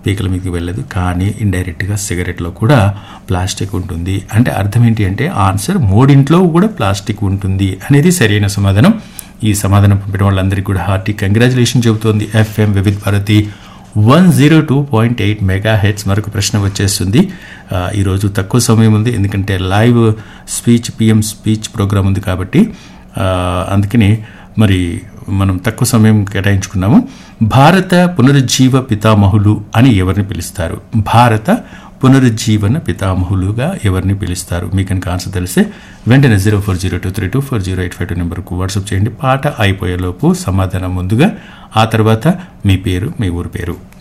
పీకల మీదకి వెళ్ళదు కానీ ఇండైరెక్ట్గా సిగరెట్లో కూడా ప్లాస్టిక్ ఉంటుంది అంటే అర్థం ఏంటి అంటే ఆన్సర్ మూడింట్లో కూడా ప్లాస్టిక్ ఉంటుంది అనేది సరైన సమాధానం ఈ సమాధానం పంపిన వాళ్ళందరికీ కూడా హార్టీ కంగ్రాచులేషన్ చెబుతోంది FM Vividh Bharati one zero two point eight megahertz మరొక ప్రశ్న వచ్చేస్తుంది ఆ, ఈరోజు తక్కువ సమయం ఉంది ఎందుకంటే live speech PM speech programme ఉంది కాబట్టి ఆ, అందుకని మరి మనం తక్కువ సమయం కేటాయించుకున్నాము భారత పునరుజ్జీవ పితామహులు అని ఎవరిని పిలుస్తారు భారత పునరుజ్జీవన పితామహులుగా ఎవరిని పిలుస్తారు మీకు కనుక ఆన్సర్ తెలిస్తే వెంటనే zero four zero two three two four zero eight five two నెంబర్కు వాట్సాప్ చేయండి పాట అయిపోయేలోపు సమాధానం ముందుగా ఆ తర్వాత మీ పేరు మీ ఊరు పేరు